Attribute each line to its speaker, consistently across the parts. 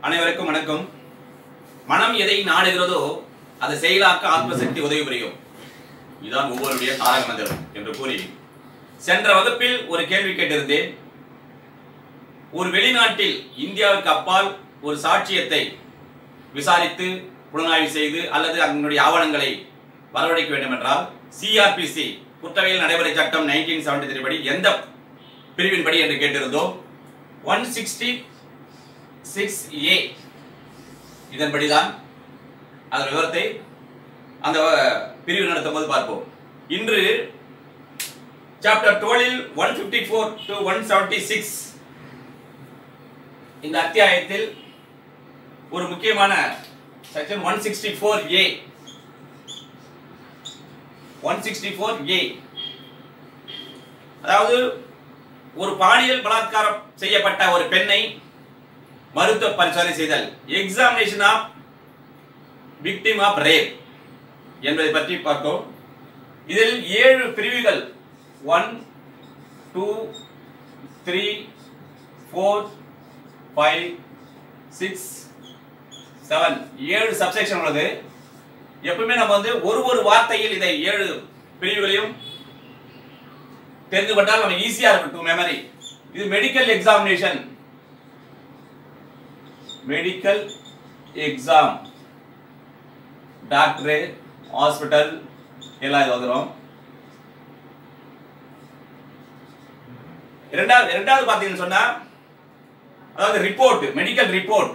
Speaker 1: அனைவருக்கும் வணக்கம் மனம் எதை நாடுகிறதோ அதை செயலாக்க ஆத்மசக்தி உதவி புரியும் இதுதான் ஒவ்வொருடைய தாரக மந்திரம் என்று கூறி சென்ற வகுப்பில் ஒரு கேள்வி கேட்டிருந்தேன் ஒரு வெளிநாட்டில் இந்தியாவுக்கு அப்பால் ஒரு சாட்சியத்தை விசாரித்து புலனாய்வு செய்து அல்லது அதனுடைய ஆவணங்களை வரவழைக்க வேண்டும் என்றால் சிஆர்பிசி குற்றவியல் நடைமுறை சட்டம் நைன்டீன் செவன்டி த்ரீ படி எந்த பிரிவின்படி என்று கேட்டிருந்தோம் ஒன் சிக்ஸ்டி சிக்ஸ் ஏ இதன்படிதான் அதன் விவரத்தை அந்த பிரிவு நடத்தும் போது பார்ப்போம் இன்று சாப்டர் டுவெலில் one fifty four to one seventy six இந்த அத்தியாயத்தில் ஒரு முக்கியமான section one sixty four A one sixty four A அதாவது ஒரு பாலியல் பலாத்காரம் செய்யப்பட்ட ஒரு பெண்ணை மருத்துவ பரிசோதனை செய்தல் examination of victim of rape என்பதை பற்றி பார்த்தோம் இதில் ஏழு பிரிவுகள் one two three four five six seven ஏழு சப்செக்ஷன் உள்ளது எப்பவுமே நம்ம வந்து ஒரு ஒரு வார்த்தையில் இதை ஏழு பிரிவுகளையும் தெரிந்து கொண்டால் நம்ம ஈஸியா இருக்கும் டு மெமரி இது medical examination medical exam doctor hospital எல்லாம் இது வந்துடும் இரண்டாவது இரண்டாவது பார்த்தீங்கன்னு சொன்னா அதாவது ரிப்போர்ட் மெடிக்கல் ரிப்போர்ட்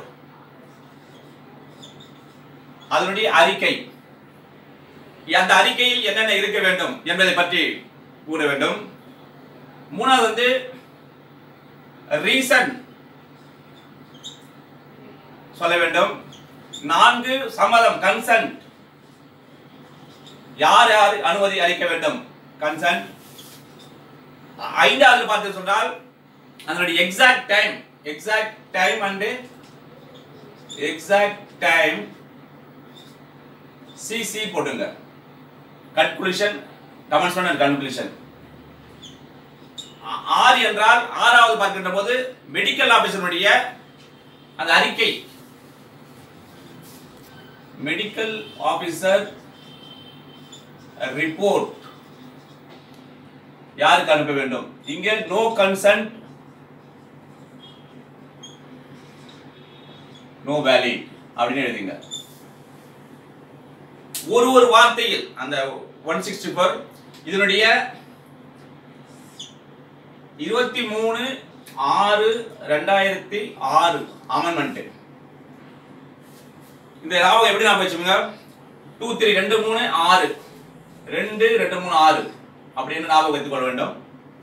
Speaker 1: அதனுடைய அறிக்கை அந்த அறிக்கையில் என்னென்ன இருக்க வேண்டும் என்பதை பற்றி கூற வேண்டும் மூணாவது வந்து ரீசன் சொல்ல வேண்டும் நான்கு சம்மதம் கன்சன்ட் யார் யார் அனுமதி அளிக்க வேண்டும் கன்சன்ட் ஐந்தாவது பார்த்து சொன்னால் அதனுடைய exact time exact time and exact time CC போடுங்க கன்க்ளூஷன் கமென்ஸ்மெண்ட் அண்ட் கன்க்ளூஷன் ஆறு என்றால் ஆறாவது பார்க்கின்ற போது மெடிக்கல் ஆபீசருடைய அந்த அறிக்கை மெடிக்கல் ஆபீசர் ரிப்போர்ட் யாருக்கு அனுப்ப வேண்டும் இங்கே நோ கன்சன்ட் நோ வேலிட் அப்படின்னு எழுதுங்க ஒரு ஒரு வார்த்தையில் அந்த ஒன் சிக்ஸ்டி ஃபோர் இதனுடைய இருபத்தி மூணு ஆறு ரெண்டாயிரத்தி ஆறு அமெண்ட்மெண்ட் இந்த ஞாபகம் எப்படி ஞாபகம் வச்சுக்கோங்க டூ த்ரீ ரெண்டு மூணு ஆறு ரெண்டு ரெண்டு மூணு ஆறு அப்படின்னு ஞாபகம் வைத்துக் கொள்ள வேண்டும்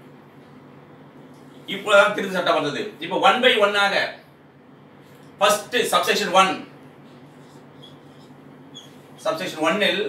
Speaker 1: இப்போதான் திருத்த சட்டம் வந்தது இப்போ ஒன் பை ஒன்னாக ஃபர்ஸ்ட் சப்செக்ஷன் ஒன் சப்செக்ஷன் ஒன்னில்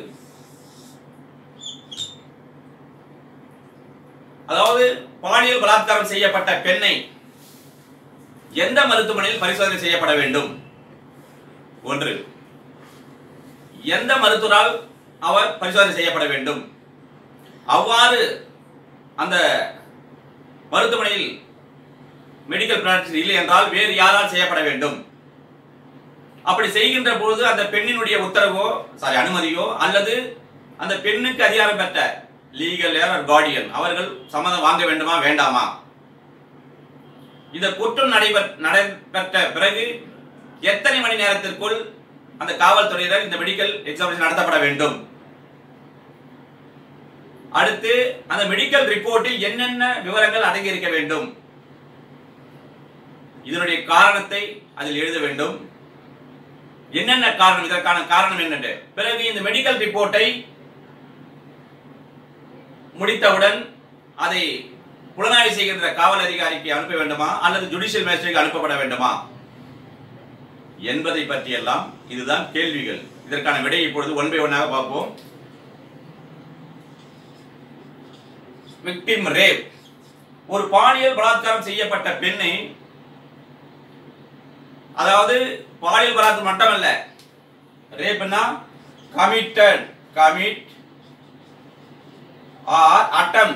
Speaker 1: அதாவது பாலியல் பலாத்காரம் செய்யப்பட்ட பெண்ணை எந்த மருத்துவமனையில் பரிசோதனை செய்யப்பட வேண்டும் ஒன்று எந்த மருத்துவரால் அவர் பரிசோதனை செய்யப்பட வேண்டும் அவ்வாறு அந்த மருத்துவமனையில் மெடிக்கல் பிராக்டிஸ் இல்லை என்றால் வேறு யாரால் செய்யப்பட வேண்டும் அப்படி செய்கின்ற பொழுது அந்த பெண்ணினுடைய உத்தரவோ சாரி அனுமதியோ அல்லது அந்த பெண்ணுக்கு அதிகாரம் பெற்ற லீகல் ஏர் கார்டியன் அவர்கள் சம்மதம் வாங்க வேண்டுமா வேண்டாமா இந்த குற்றம் நடைபெற் நடைபெற்ற பிறகு எத்தனை மணி நேரத்திற்குள் அந்த காவல்துறையினர் இந்த மெடிக்கல் எக்ஸாமினேஷன் நடத்தப்பட வேண்டும் அடுத்து அந்த மெடிக்கல் ரிப்போர்ட்டில் என்னென்ன விவரங்கள் அடங்கி இருக்க வேண்டும் இதனுடைய காரணத்தை அதில் எழுத வேண்டும் என்னென்ன காரணம் இதற்கான காரணம் என்னென்று பிறகு இந்த மெடிக்கல் ரிப்போர்ட்டை முடித்தவுடன் அதை புலனாய்வு செய்கின்ற காவல் அதிகாரிக்கு அனுப்ப வேண்டுமா அல்லது ஜுடிஷியல் மேஜிஸ்ட்ரேட் அனுப்பப்பட வேண்டுமா என்பதை பற்றியெல்லாம் இதுதான் கேள்விகள் இதற்கான விடை இப்பொழுது ஒன் பை ஒன்னாக பார்ப்போம் விக்டிம் ரேப் ஒரு பாலியல் பலாத்காரம் செய்யப்பட்ட பெண்ணை அதாவது பாலியல் பலாத்காரம் மட்டுமல்ல ரேப்னா கமிட்டட் கமிட் ஆர் அட்டம்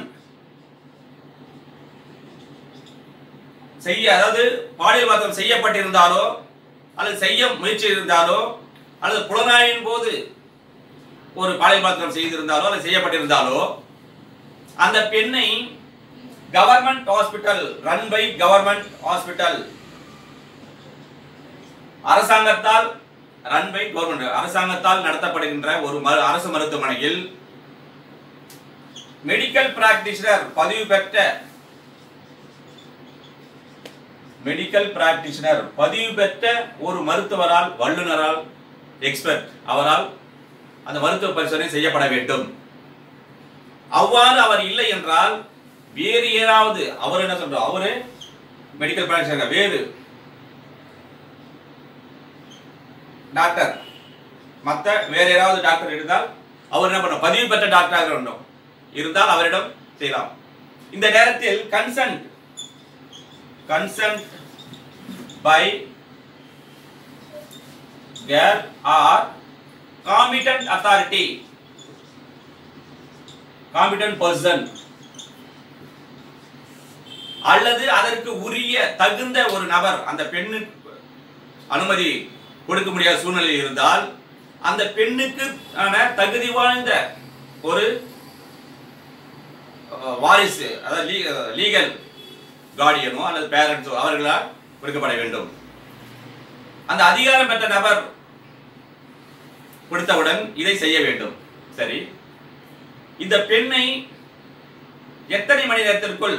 Speaker 1: செய்ய அதாவது பாலியல் பலாத்காரம் செய்யப்பட்டிருந்தாலோ அல்லது செய்ய முயற்சி இருந்தாலோ அல்லது புலனாய்வின் போது ஒரு பாலியல் பலாத்காரம் செய்திருந்தாலோ அல்லது செய்யப்பட்டிருந்தாலோ அந்த பெண்ணை government hospital run by government hospital அரசாங்கத்தால் ரன் பை கவர்மெண்ட் அரசாங்கத்தால் நடத்தப்படுகின்ற ஒரு மரு- அரசு மருத்துவமனையில் மெடிக்கல் பிராக்டிஷனர் பதிவு பெற்ற மெடிக்கல் பிராக்டிஷனர் பதிவு பெற்ற ஒரு மருத்துவரால் வல்லுனரால் எக்ஸ்பர்ட் அவரால் அந்த மருத்துவ பரிசோதனை செய்யப்பட வேண்டும் அவ்வாறு அவர் இல்லை என்றால் வேறு ஏதாவது அவர் என்ன சொல்றார் அவரு மெடிக்கல் பிராக்டிஷனர் வேறு டாக்டர் மத்த வேற யாராவது டாக்டர் இருந்தால் அவர் என்ன பண்ண பதிவு பெற்ற டாக்டராக வேண்டும் இருந்தால் அவரிடம் செய்யலாம் இந்த நேரத்தில் consent consent by their or competent authority competent person அல்லது அதற்கு உரிய தகுந்த ஒரு நபர் அந்த பெண்ணுக்கு அனுமதி கொடுக்க முடியாத சூழ்நிலை இருந்தால் அந்த பெண்ணுக்கு ஆன தகுதி வாய்ந்த ஒரு அஹ், வாரிசு அதாவது லீகல் கார்டியனோ அல்லது பேரண்ட்ஸோ அவர்களால் கொடுக்கப்பட வேண்டும் அந்த அதிகாரம் பெற்ற நபர் கொடுத்தவுடன் இதை செய்ய வேண்டும் சரி இந்த பெண்ணை எத்தனை மணி நேரத்திற்குள்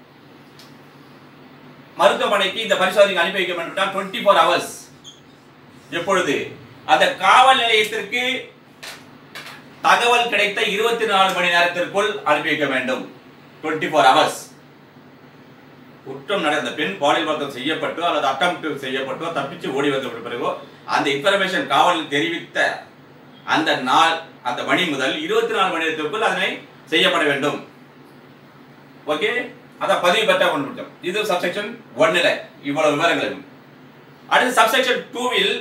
Speaker 1: மருத்துவமனைக்கு இந்த பரிசோதனைக்கு அனுப்பி வைக்க வேண்டும் டுவெண்ட்டி ஃபோர் ஹவர்ஸ் எப்பொழுது அந்த காவல் நிலையத்திற்கு தகவல் கிடைத்த இருபத்தி நாலு மணி நேரத்திற்குள் அனுப்பி வைக்க வேண்டும் டுவெண்ட்டி ஃபோர் ஹவர்ஸ் குற்றம் நடந்த பெண் பாலியல் பலாத்காரம் செய்யப்பட்டோ அல்லது அட்டம் செய்யப்பட்டோ தப்பிச்சு ஓடி வந்த பிறகோ அந்த இன்ஃபர்மேஷன் காவலில் தெரிவித்த அந்த நாள் அந்த மணி முதல் இருபத்தி நாலு மணி நேரத்திற்குள் அதனை செய்யப்பட வேண்டும் ஓகே அதான் பதிவு பெற்ற ஒன்று முடிச்சோம் இது சப்செக்ஷன் ஒன்னுல இவ்வளவு விவரங்கள் அடுத்து சப்செக்ஷன் டூவில்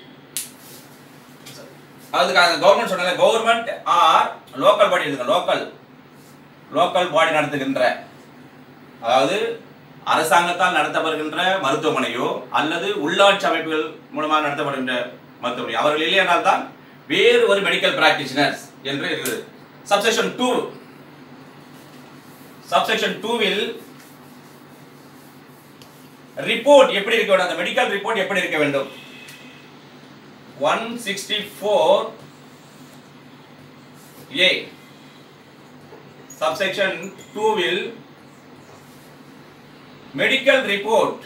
Speaker 1: அதுக்கு கவர்மெண்ட் சொன்னது கவர்மெண்ட் ஆர் லோக்கல் பாடி எழுதுங்க லோக்கல் லோக்கல் பாடி நடத்துகின்ற அதாவது அரசாங்கத்தால் நடத்தப்படுகின்ற மருத்துவமனையோ அல்லது உள்ளாட்சி அமைப்புகள் மூலமாக நடத்தப்படுகின்ற மருத்துவமனை அவர்கள் இல்லையென்றால் தான் வேறு ஒரு மெடிக்கல் பிராக்டிஷனர்ஸ் என்று இருக்குது சப்செக்ஷன் டூ சப்செக்ஷன் டூவில் ரிப்போர்ட் எப்படி இருக்க வேண்டும் அந்த மெடிக்கல் ரிப்போர்ட் எப்படி இருக்க வேண்டும் one sixty four A subsection டூவில் மெடிக்கல் ரிப்போர்ட்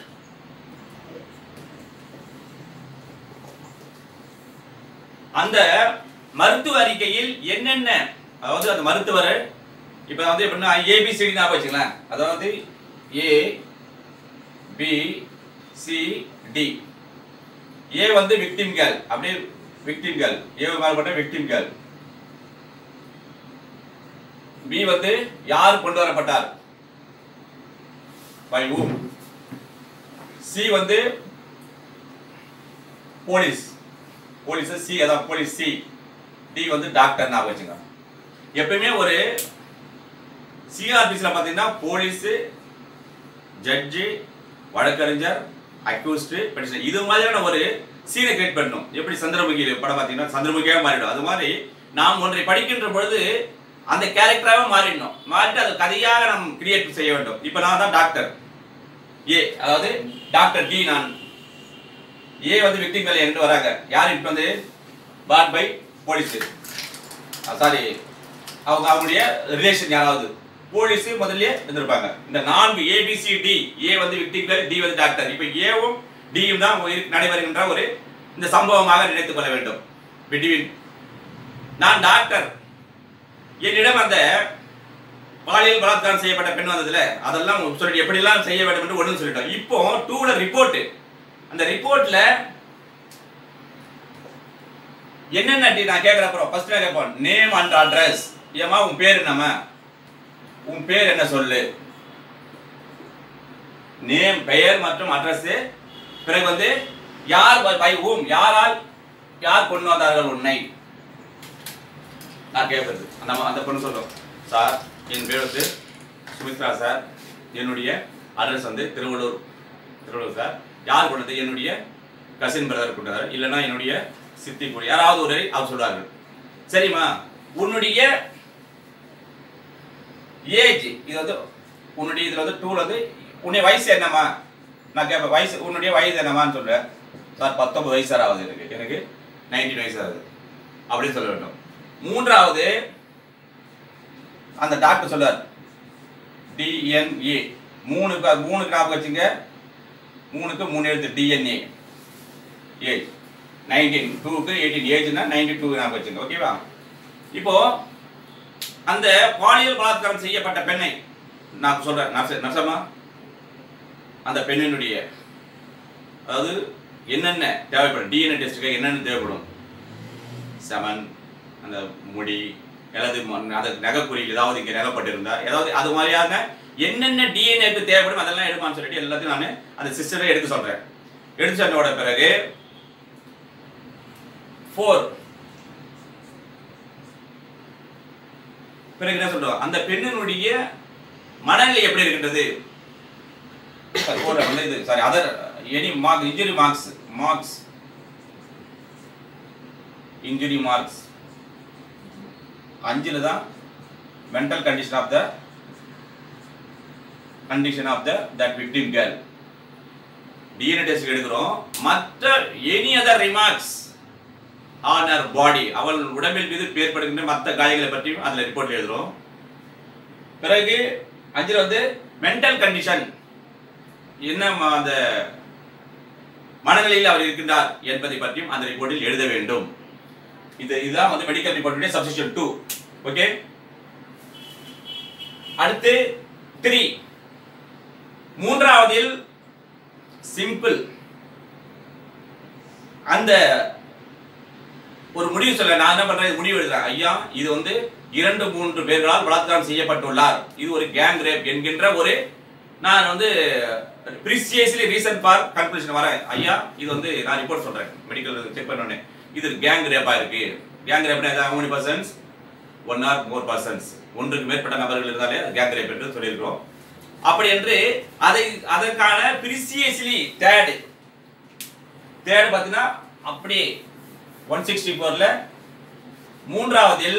Speaker 1: அந்த மருத்துவ அறிக்கையில் என்னென்ன அதாவது அந்த மருத்துவர் இப்ப வந்து எப்படின்னா ஏபிசிடி ஞாபகம் வச்சுக்கலாம் அதாவது A B C D A வந்து விக்டிம் கேர்ள் அப்படியே விக்டிம் கேர்ள் ஏ மாறுபட்ட விக்டிம் கேர்ள் பி வந்து யார் கொண்டு வரப்பட்டார் பை whom சி வந்து போலீஸ் போலீஸ் சி அதான் போலீஸ் சி டி வந்து டாக்டர் ஞாபகம் வச்சுங்க எப்பயுமே ஒரு சிஆர்பிஸ்ல பாத்தீங்கன்னா போலீஸ் ஜட்ஜி வழக்கறிஞர் அக்யூஸ்ட் பெட்டிஷன் இது மாதிரியான ஒரு சீனை கிரியேட் பண்ணணும் எப்படி சந்திரமுகி படம் பார்த்தீங்கன்னா சந்திரமுகியாக மாறிடும் அது மாதிரி நாம் ஒன்றை படிக்கின்ற பொழுது அந்த கேரக்டராகவே மாறிடணும் மாறிட்டு அது கதையாக நாம் கிரியேட் செய்ய வேண்டும் இப்போ நான் தான் டாக்டர் ஏ அதாவது டாக்டர் டி நான் ஏ வந்து விக்டிம் மேலே என்று வராங்க யார் இப்போ வந்து பாட் பை போலீஸ் சாரி அவங்க அவங்களுடைய ரிலேஷன் யாராவது போலீஸ் முதல்லயே இருந்திருப்பாங்க இந்த நான்கு ஏபிசிடி ஏ வந்து விக்டிம்கள் டி வந்து டாக்டர் இப்போ ஏவும் டியும் தான் ஒரு- நடைபெறுகின்ற ஒரு இந்த சம்பவமாக நினைத்துக் கொள்ள வேண்டும் பிட்வீன் நான் டாக்டர் என்னிடம் அந்த பாலியல் பலாத்காரம் செய்யப்பட்ட பெண் வந்ததுல அதெல்லாம் சொல்லி எப்படிலாம் செய்ய வேண்டும் என்று ஒன்று சொல்லிட்டோம் இப்போ டூல ரிப்போர்ட் அந்த ரிப்போர்ட்ல என்னென்ன டி- நான் கேட்கிறப்போ ஃபர்ஸ்ட் நான் கேட்போம் நேம் அண்ட் அட்ரஸ் ஏமா உன் பேர் என்னம்மா உன் பேர் என்ன சொல்லு நேம் பெயர் மற்றும் அட்ரஸ் பிறகு வந்து யார் பை ஊம் யாரால் யார் கொண்டு வந்தார்கள் உன்னை நான் கேட்கறது அந்த அம்மா- அந்த பொண்ணு சொல்லும் சார் என் பேர் வந்து சுமித்ரா சார் என்னுடைய அட்ரஸ் வந்து திருவள்ளூர் திருவள்ளூர் சார் யார் கொண்டது என்னுடைய கசின் பிரதர் கூட்டார் இல்லைன்னா என்னுடைய சித்தி கூட யாராவது ஒரு அவர் சொல்றார்கள் சரிம்மா உன்னுடைய ஏஜ் இது வந்து உன்னுடைய இதுல வந்து டூல வந்து உன்னுடைய வயசு என்னம்மா நான் கேட்பேன் வயசு உன்னுடைய வயசு என்னம்மான்னு சொல்றேன் சார் பத்தொன்பது வயசு சார் ஆகுது எனக்கு எனக்கு நைன்டீன் வயசு ஆகுது அப்படின்னு சொல்ல வேண்டும் மூன்றாவது அந்த டாக்டர் சொல்றார் டிஎன்ஏ மூணுக்கு மூணுக்கு ஞாபகம் வச்சுங்க மூணுக்கு மூணு எழுத்து டிஎன்ஏ ஏஜ் நைன்டீன் டூக்கு எயிட்டீன் ஏஜ்னா நைன்டி டூ ஞாபகம் வச்சுங்க ஓகேவா இப்போ அந்த பாலியல் பலாத்காரம் செய்யப்பட்ட பெண்ணை நான் சொல்றேன் நர்ச நர்சம்மா அந்த பெண்ணினுடைய அதாவது என்னென்ன தேவைப்படும் டிஎன்ஏ டெஸ்ட்டுக்கு என்னென்ன தேவைப்படும் செமன் அந்த முடி அல்லது ம- அந்த நகைக்குறியில் ஏதாவது இங்கே நகைப்பட்டிருந்தா ஏதாவது அது மாதிரியான என்னென்ன டிஎன்ஏக்கு தேவைப்படும் அதெல்லாம் எடுப்பான்னு சொல்லிட்டு எல்லாத்தையும் நான் அந்த சிஸ்டரை எடுக்க சொல்றேன் எடுத்து சொன்னோட பிறகு ஃபோர் பிறகு என்ன சொல்றோம் அந்த பெண்ணினுடைய மனநிலை எப்படி இருக்கின்றது ஃபோர் வந்து இது sorry other any mark injury marks marks injury marks அஞ்சில் தான் mental condition of the condition of the that victim girl DNA test எடுக்கிறோம் மற்ற any other remarks on her body அவள் உடம்பில் மீது ஏற்படுகின்ற மற்ற காயங்களை பற்றியும் அதில் ரிப்போர்ட் எழுதுறோம் பிறகு அஞ்சில் வந்து மென்டல் கண்டிஷன் என்ன ம- அந்த மனநிலையில் அவர் இருக்கின்றார் என்பதை பற்றியும் அந்த ரிப்போர்ட்டில் எழுத வேண்டும் இது இதுதான் வந்து மெடிக்கல் ரிப்போர்ட்டுடைய சப்ஸ்டிஷன் டூ ஓகே அடுத்து த்ரீ மூன்றாவதில் சிம்பிள் அந்த ஒரு முடிவு சொல்ல நான் என்ன பண்றேன் இது முடிவு எழுதுறேன் ஐயா இது வந்து இரண்டு மூன்று பேர்களால் பலாத்காரம் செய்யப்பட்டுள்ளார் இது ஒரு கேங் ரேப் என்கின்ற ஒரு நான் வந்து ப்ரிசியஸ்லி ரீசன் ஃபார் கன்க்ளூஷன் வரேன் ஐயா இது வந்து நான் ரிப்போர்ட் சொல்றேன் மெடிக்கல் செக் பண்ணோடனே இது கேங் ரேப்பா இருக்கு கேங் ரேப்னா how many persons one or more persons ஒன்றுக்கு மேற்பட்ட நபர்கள் இருந்தாலே கேங் ரேப் என்று சொல்லியிருக்கிறோம் அப்படி என்று அதை அதற்கான ப்ரிசியஸ்லி தேர்ட் தேர்ட் பார்த்தீங்கன்னா அப்படியே ஒன் சிக்ஸ்டி ஃபோர்ல மூன்றாவதில்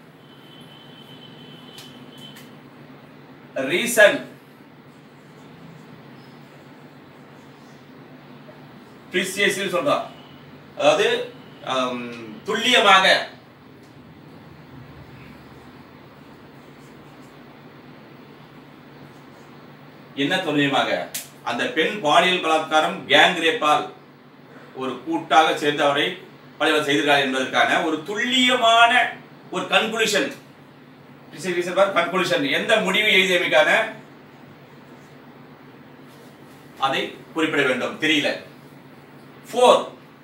Speaker 1: ரீசன் ப்ரிசியஸ்லி சொல்றோம் அதாவது ஆம், துல்லியமாக என்ன துல்லியமாக அந்த பெண் பாலியல் பலாத்காரம் கேங் ரேப்பால் ஒரு கூட்டாக சேர்ந்து அவரை பழிவர் செய்திருக்கார் என்பதற்கான ஒரு துல்லியமான ஒரு கன்க்ளூஷன் கன்க்ளூஷன் எந்த முடிவு எழுதியமைக்கான அதை குறிப்பிட வேண்டும் தெரியல ஃபோர்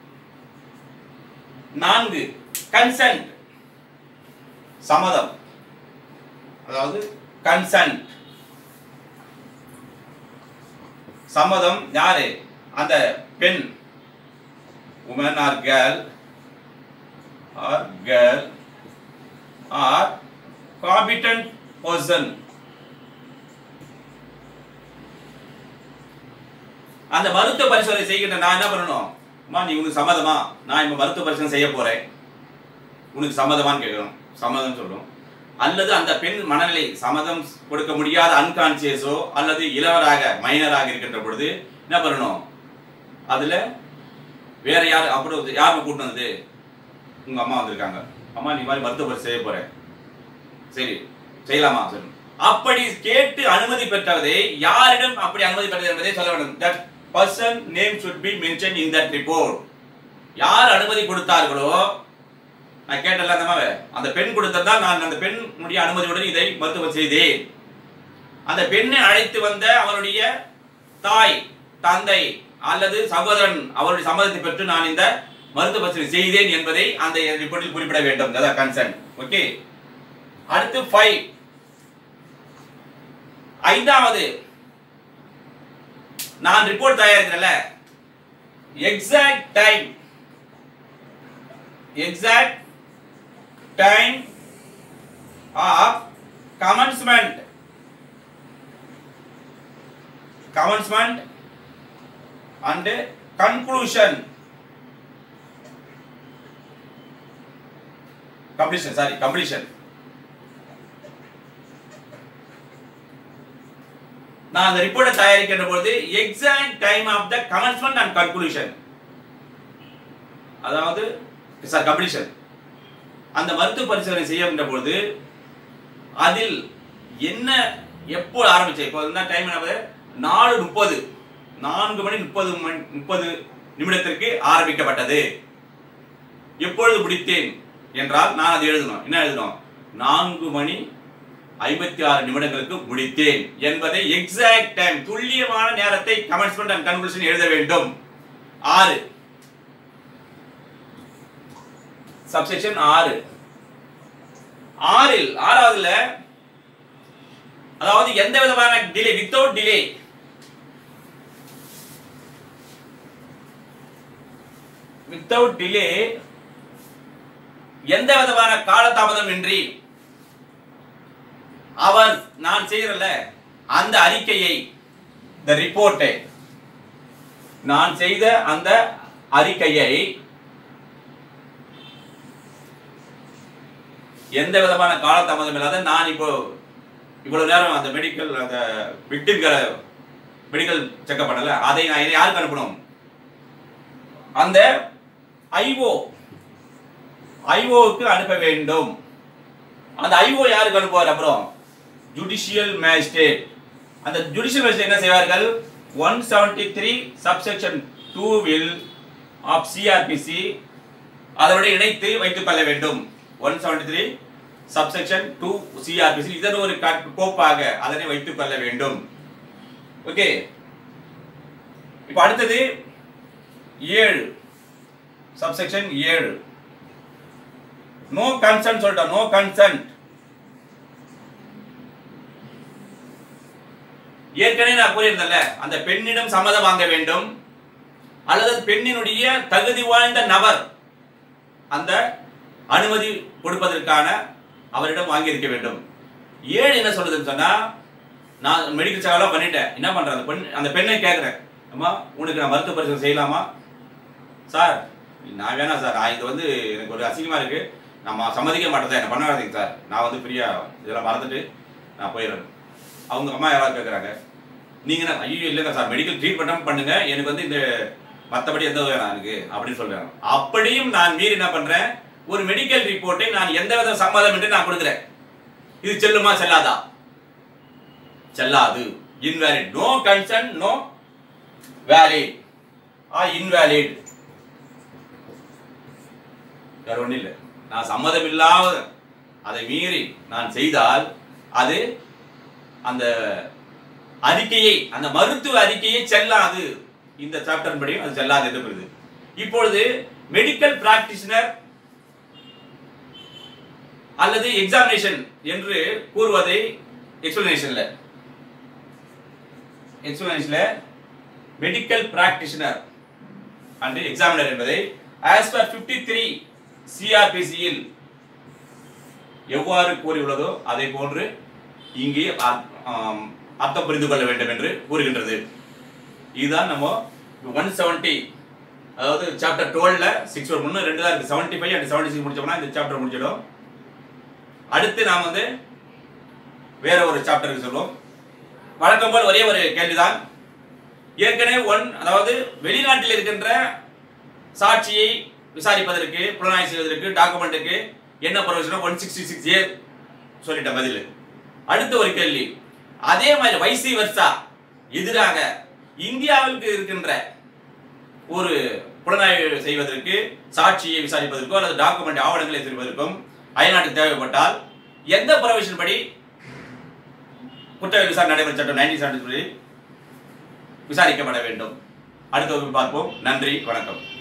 Speaker 1: நான்கு கன்சென்ட் சம்மதம் அதாவது கன்சென்ட் சம்மதம் யாரு அந்த பெண் woman or girl or girl or competent person அந்த மருத்துவ பரிசோதனை செய்கின்ற நான் என்ன பண்ணணும் அம்மா நீ உனக்கு சம்மதமா நான் இப்ப மருத்துவ பரிசோதனை செய்ய போறேன் உனக்கு சம்மதமான்னு கேட்கணும் சம்மதம் சொல்றோம் அல்லது அந்த பெண் மனநிலை சம்மதம் கொடுக்க முடியாத அன்கான்சியஸோ அல்லது இளவராக மைனராக இருக்கின்ற பொழுது என்ன பண்ணணும் அதுல வேற யார் அப்புறம் யார் கூட்டு வந்தது உங்க அம்மா வந்திருக்காங்க அம்மா நீ மாதிரி மருத்துவ பரிசு செய்ய போறேன் சரி செய்யலாமா சரி அப்படி கேட்டு அனுமதி பெற்றதை யாரிடம் அப்படி அனுமதி பெற்றது என்பதை சொல்ல வேண்டும் that person name should be mentioned in that report யார் அனுமதி கொடுத்தார்களோ நான் கேட்டல அந்த மாதிரி அந்த பெண் கொடுத்ததா நான் அந்த பெண்ணுடைய அனுமதியுடன் இதை மருத்துவம் செய்தேன் அந்த பெண்ணை அழைத்து வந்த அவருடைய தாய் தந்தை அல்லது சகோதரன் அவருடைய சம்மதத்தை பெற்று நான் இந்த மருத்துவ பரிசோதனை செய்தேன் என்பதை அந்த ரிப்போர்ட்டில் குறிப்பிட வேண்டும் அதான் கன்சர்ன் ஓகே அடுத்து ஃபைவ் ஐந்தாவது நான் ரிப்போர்ட் தயாரிக்கிறேன்ல exact time exact time of commencement commencement and conclusion completion sorry completion நான் அந்த ரிப்போர்ட்டை தயாரிக்கின்ற பொழுது exact time of the commencement and conclusion அதாவது சார் கம்ப்ளீஷன் அந்த மருத்துவ பரிசோதனை செய்யன்ற பொழுது அதில் என்ன எப்போ ஆரம்பிச்சேன் இப்போ என்ன டைம் என்ன நாலு முப்பது நான்கு மணி முப்பது மணி முப்பது நிமிடத்திற்கு ஆரம்பிக்கப்பட்டது எப்பொழுது முடித்தேன் என்றால் நான் அதை எழுதணும் என்ன எழுதணும் நான்கு மணி ஐம்பத்தி ஆறு நிமிடங்களுக்கு முடித்தேன் என்பதை எக்ஸாக்ட் டைம் துல்லியமான நேரத்தை கமெண்ட்ஸ்மெண்ட் அண்ட் கன்க்ளூஷன் எழுத வேண்டும் ஆறு சப்செக்ஷன் ஆறு ஆறில் ஆறாவதுல அதாவது எந்த விதமான delay without delay without delay எந்த விதமான காலதாமதம் இன்றி அவர் நான் செய்யறல அந்த அறிக்கையை இந்த ரிப்போர்ட்டை நான் செய்த அந்த அறிக்கையை எந்த விதமான காலதாமதம் இல்லாத நான் இப்போ இவ்வளவு நேரம் அந்த மெடிக்கல் அந்த விக்டிம்களை மெடிக்கல் செக்அப் பண்ணல அதை நான் இதை யாருக்கு அனுப்பணும் அந்த ஐஓ ஐஓவுக்கு அனுப்ப வேண்டும் அந்த ஐஓ யாருக்கு அனுப்புவார் அப்புறம் ஜுடிஷியல் மேஜிஸ்ட்ரேட் அந்த ஜுடிஷியல் மேஜிஸ்ட்ரேட் என்ன செய்வார்கள் ஒன் செவன்டி த்ரீ சப்செக்ஷன் டூவில் ஆஃப் சிஆர்பிசி அதோட இணைத்து வைத்துக் கொள்ள வேண்டும் one seventy three subsection two CrPC இதன் ஒரு கட்- கோப்பாக அதனை வைத்துக் கொள்ள வேண்டும் ஓகே இப்போ அடுத்தது ஏழு சப்செக்ஷன் ஏழு நோ கன்சன்ட் சொல்லிட்டோம் நோ கன்சன்ட் ஏற்கனவே நான் கூறியிருந்தேன்ல அந்த பெண்ணிடம் சம்மதம் வாங்க வேண்டும் அல்லது அந்த பெண்ணினுடைய தகுதி வாய்ந்த நபர் அந்த அனுமதி கொடுப்பதற்கான அவரிடம் வாங்கியிருக்க வேண்டும் ஏழு என்ன சொல்லுதுன்னு சொன்னா நான் மெடிக்கல் செக்அப்லாம் பண்ணிட்டேன் என்ன பண்றேன் அந்த பெண் அந்த பெண்ணை கேட்குறேன் அம்மா உனக்கு நான் மருத்துவ பரிசோதனை செய்யலாமா சார் நான் வேணாம் சார் நான் இது வந்து எனக்கு ஒரு அசிங்கமா இருக்கு நம்ம சம்மதிக்க மாட்டேன் சார் என்ன பண்ண வேணாதீங்க சார் நான் வந்து ஃப்ரீயா இதெல்லாம் மறந்துட்டு நான் போயிடுறேன் அவங்க அம்மா யாராவது கேட்குறாங்க நீங்க என்ன ஐயோ இல்லைங்க சார் மெடிக்கல் ட்ரீட்மெண்ட்டும் பண்ணுங்க எனக்கு வந்து இந்த மற்றபடி எந்த வேணாம் எனக்கு அப்படின்னு சொல்றேன் அப்படியும் நான் மீறி என்ன பண்றேன் ஒரு மெடிக்கல் ரிப்போர்ட்டை நான் எந்த வித சம்மதம் என்று நான் கொடுக்குறேன் இது செல்லுமா செல்லாதா செல்லாது invalid no concern no valid ah invalid வேற ஒண்ணும் இல்லை நான் சம்மதம் இல்லாத அதை மீறி நான் செய்தால் அது அந்த அறிக்கையை அந்த மருத்துவ அறிக்கையை செல்லாது இந்த சாப்டர் படியும் அது செல்லாது என்று வருது இப்பொழுது மெடிக்கல் பிராக்டிஷனர் அல்லது எக்ஸாமினேஷன் என்று கூறுவதை எக்ஸ்பிளனேஷன்ல எக்ஸ்பிளனேஷன்ல மெடிக்கல் பிராக்டிஷனர் அண்ட் எக்ஸாமினர் என்பதை ஆஸ் பர் 53 த்ரீ சிஆர்பிசியில் எவ்வாறு கூறியுள்ளதோ அதை போன்று இங்கே அர்- ஆம், அர்த்தம் புரிந்து கொள்ள வேண்டும் என்று கூறுகின்றது இதுதான் நம்ம ஒன் செவன்ட்டி அதாவது சாப்டர் டுவெல்ல சிக்ஸ் ஒரு ஒன்று ரெண்டு தான் இருக்கு seventy five and seventy six முடிச்சோம்னா இந்த சாப்டர் முடிச்சிடும் அடுத்து நாம் வந்து வேற ஒரு சாப்டருக்கு சொல்லுவோம் வழக்கம் போல் ஒரே ஒரு கேள்விதான் ஏற்கனவே ஒன் அதாவது வெளிநாட்டில் இருக்கின்ற சாட்சியை விசாரிப்பதற்கு புலனாய்வு செய்வதற்கு டாக்குமெண்ட்டுக்கு என்ன ப்ரொவிஷனோ ஒன் சிக்ஸ்டி சிக்ஸ் ஏ சொல்லிட்டேன் பதில் அடுத்த ஒரு கேள்வி அதே மாதிரி வைசி வர்சா எதிராக இந்தியாவுக்கு இருக்கின்ற ஒரு புலனாய்வு செய்வதற்கு சாட்சியை விசாரிப்பதற்கோ அல்லது டாக்குமெண்ட் ஆவணங்களை செய்வதற்கும் அயல்நாட்டுக்கு தேவைப்பட்டால் எந்த ப்ரொவிஷன் படி குற்றவியல் விசாரணை நடைமுறை சட்டம் நைன்டீன் செவன்டி விசாரிக்கப்பட வேண்டும் அடுத்த வகுப்பில் பார்ப்போம் நன்றி வணக்கம்